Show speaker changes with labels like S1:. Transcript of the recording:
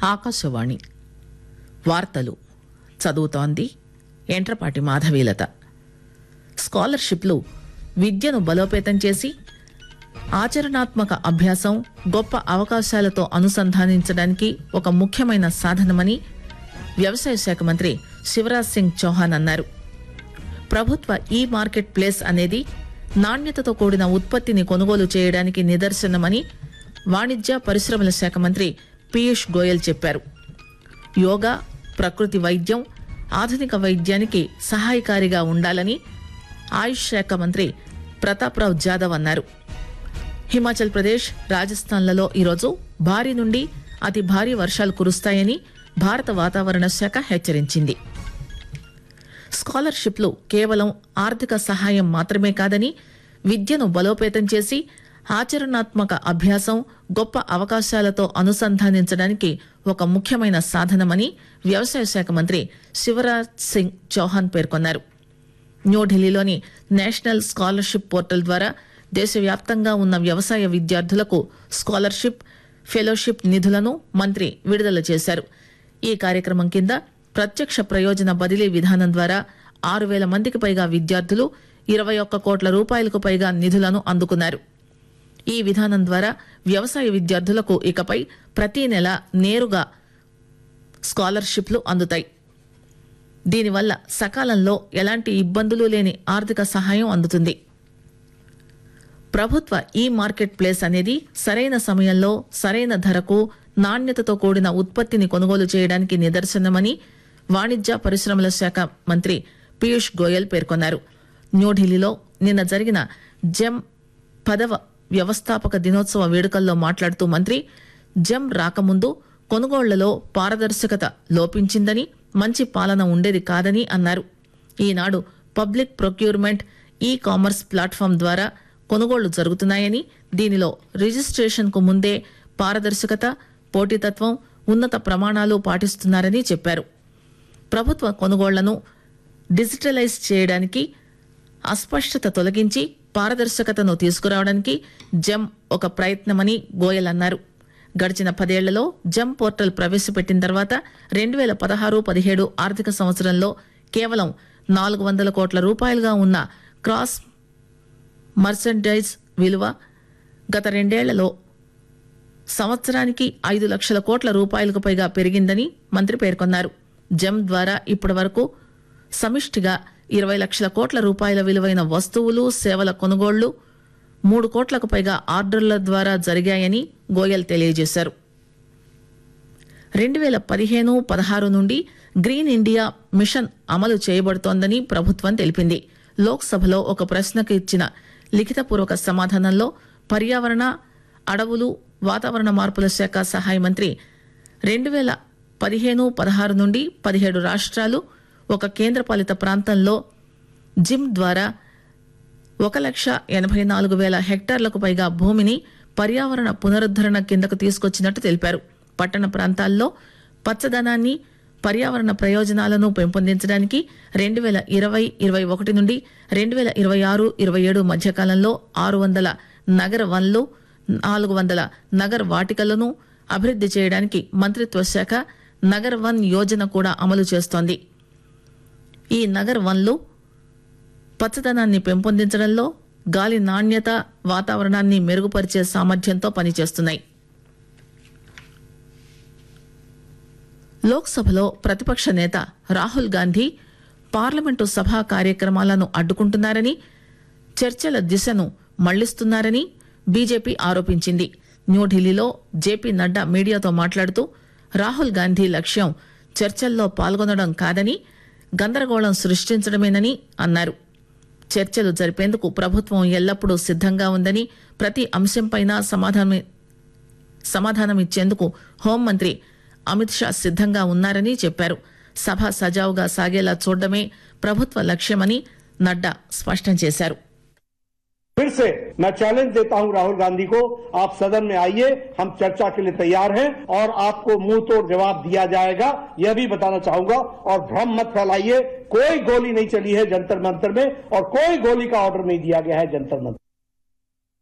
S1: ఆకాశవాణి వార్తలు చదువుతోంది ఎంట్రపాటి మాధవీలత స్కాలర్షిప్లు విద్యను బలోపేతం చేసి ఆచరణాత్మక అభ్యాసం గొప్ప అవకాశాలతో అనుసంధానించడానికి ఒక ముఖ్యమైన సాధనమని వ్యవసాయ శాఖ మంత్రి శివరాజ్ సింగ్ చౌహాన్ అన్నారు ప్రభుత్వ ఈ మార్కెట్ ప్లేస్ అనేది నాణ్యతతో కూడిన ఉత్పత్తిని కొనుగోలు చేయడానికి నిదర్శనమని వాణిజ్య పరిశ్రమల శాఖ మంత్రి పీయూష్ గోయల్ చెప్పారు యోగా ప్రకృతి వైద్యం ఆధునిక వైద్యానికి సహాయకారిగా ఉండాలని ఆయుష్ శాఖ మంత్రి ప్రతాప్రావ్ జాదవ్ అన్నారు హిమాచల్ ప్రదేశ్ రాజస్థాన్లలో ఈరోజు భారీ నుండి అతి భారీ వర్షాలు కురుస్తాయని భారత వాతావరణ శాఖ హెచ్చరించింది స్కాలర్షిప్లు కేవలం ఆర్థిక సహాయం మాత్రమే కాదని విద్యను బలోపేతం చేసి ఆచరణాత్మక అభ్యాసం గొప్ప అవకాశాలతో అనుసంధానించడానికి ఒక ముఖ్యమైన సాధనమని వ్యవసాయ శాఖ మంత్రి శివరాజ్ సింగ్ చౌహాన్ పేర్కొన్నారు న్యూఢిల్లీలోని నేషనల్ స్కాలర్షిప్ పోర్టల్ ద్వారా దేశవ్యాప్తంగా ఉన్న వ్యవసాయ విద్యార్థులకు స్కాలర్షిప్ ఫెలోషిప్ నిధులను మంత్రి విడుదల చేశారు ఈ కార్యక్రమం కింద ప్రత్యక్ష ప్రయోజన బదిలీ విధానం ద్వారా ఆరు వేల మందికి పైగా విద్యార్థులు ఇరవై ఒక్క కోట్ల రూపాయలకు పైగా నిధులను అందుకున్నారు ఈ విధానం ద్వారా వ్యవసాయ విద్యార్థులకు ఇకపై ప్రతి నెల నేరుగా స్కాలర్షిప్లు అందుతాయి దీనివల్ల సకాలంలో ఎలాంటి ఇబ్బందులు లేని ఆర్థిక సహాయం అందుతుంది ప్రభుత్వ ఈ మార్కెట్ ప్లేస్ అనేది సరైన సమయంలో సరైన ధరకు నాణ్యతతో కూడిన ఉత్పత్తిని కొనుగోలు చేయడానికి నిదర్శనమని వాణిజ్య పరిశ్రమల శాఖ మంత్రి పీయూష్ గోయల్ పేర్కొన్నారు న్యూఢిల్లీలో నిన్న జరిగిన జెమ్ పదవ వ్యవస్థాపక దినోత్సవ వేడుకల్లో మాట్లాడుతూ మంత్రి జెమ్ రాకముందు కొనుగోళ్లలో పారదర్శకత లోపించిందని మంచి పాలన ఉండేది కాదని అన్నారు ఈనాడు public procurement e commerce platform ద్వారా కొనుగోళ్లు జరుగుతున్నాయని దీనిలో రిజిస్ట్రేషన్ కు ముందే పారదర్శకత పోటీతత్వం ఉన్నత ప్రమాణాలు పాటిస్తున్నారని చెప్పారు ప్రభుత్వ కొనుగోళ్లను డిజిటలైజ్ చేయడానికి అస్పష్టత తొలగించి పారదర్శకతను తీసుకురావడానికి జెమ్ ఒక ప్రయత్నమని గోయల్ అన్నారు గడిచిన పదేళ్లలో జెమ్ పోర్టల్ ప్రవేశపెట్టిన తర్వాత రెండు వేల పదహారు పదిహేడు ఆర్థిక సంవత్సరంలో కేవలం నాలుగు వందల కోట్ల రూపాయలుగా ఉన్న క్రాస్ మర్సెండైజ్ విలువ గత రెండేళ్లలో సంవత్సరానికి ఐదు లక్షల కోట్ల రూపాయలకు పైగా పెరిగిందని మంత్రి పేర్కొన్నారు జెమ్ ద్వారా ఇప్పటి వరకు సమిష్టిగా ఇరవై లక్షల కోట్ల రూపాయల విలువైన వస్తువులు సేవల కొనుగోళ్లు మూడు కోట్లకు పైగా ఆర్డర్ల ద్వారా జరిగాయని గోయల్ తెలియజేశారు రెండు వేల పదిహేను పదహారు నుండి గ్రీన్ ఇండియా మిషన్ అమలు చేయబడుతోందని ప్రభుత్వం తెలిపింది లోక్సభలో ఒక ప్రశ్నకు ఇచ్చిన లిఖితపూర్వక సమాధానంలో పర్యావరణ అడవులు వాతావరణ మార్పుల శాఖ సహాయ మంత్రి రెండు వేల పదిహేను పదహారు నుండి పదిహేడు రాష్ట్రాలు ఒక కేంద్రపాలిత ప్రాంతంలో జిమ్ ద్వారా ఒక లక్ష ఎనభై నాలుగు వేల హెక్టార్లకు పైగా భూమిని పర్యావరణ పునరుద్దరణ కిందకు తీసుకొచ్చినట్టు తెలిపారు పట్టణ ప్రాంతాల్లో పచ్చదనాన్ని పర్యావరణ ప్రయోజనాలను పెంపొందించడానికి రెండు వేల ఇరవై ఇరవై ఒకటి నుండి రెండు వేల ఇరవై ఆరు ఇరవై ఏడు మధ్యకాలంలో ఆరు వందల నగర వన్లు నాలుగు వందల నగర్ వాటికలను అభివృద్ది చేయడానికి మంత్రిత్వ శాఖ నగర్ వన్ యోజన కూడా అమలు చేస్తోంది ఈ నగర్ వన్లు పచ్చదనాన్ని పెంపొందించడంలో గాలి నాణ్యత వాతావరణాన్ని మెరుగుపరిచే సామర్థ్యంతో పనిచేస్తున్నాయి లోక్సభలో ప్రతిపక్ష నేత రాహుల్ గాంధీ పార్లమెంటు సభా కార్యక్రమాలను అడ్డుకుంటున్నారని చర్చల దిశను మళ్లిస్తున్నారని బీజేపీ ఆరోపించింది న్యూఢిల్లీలో జేపీ నడ్డా మీడియాతో మాట్లాడుతూ రాహుల్ గాంధీ లక్ష్యం చర్చల్లో పాల్గొనడం కాదని గందరగోళం సృష్టించడమేనని అన్నారు చర్చలు జరిపేందుకు ప్రభుత్వం ఎల్లప్పుడూ సిద్దంగా ఉందని ప్రతి అంశంపైన సమాధానం సమాధానమిచ్చేందుకు హోంమంత్రి అమిత్ షా సిద్దంగా ఉన్నారని చెప్పారు సభ సజావుగా సాగేలా చూడడమే ప్రభుత్వ లక్ష్యమని నడ్డా స్పష్టం చేశారు
S2: फिर से मैं चैलेंज देता हूं राहुल गांधी को आप सदन में आइए हम चर्चा के लिए तैयार हैं और आपको मुंह तोड़ जवाब दिया जाएगा यह भी बताना चाहूंगा और भ्रम मत फैलाइए कोई गोली नहीं चली है जंतर मंतर में और कोई गोली का ऑर्डर नहीं दिया गया है जंतर मंतर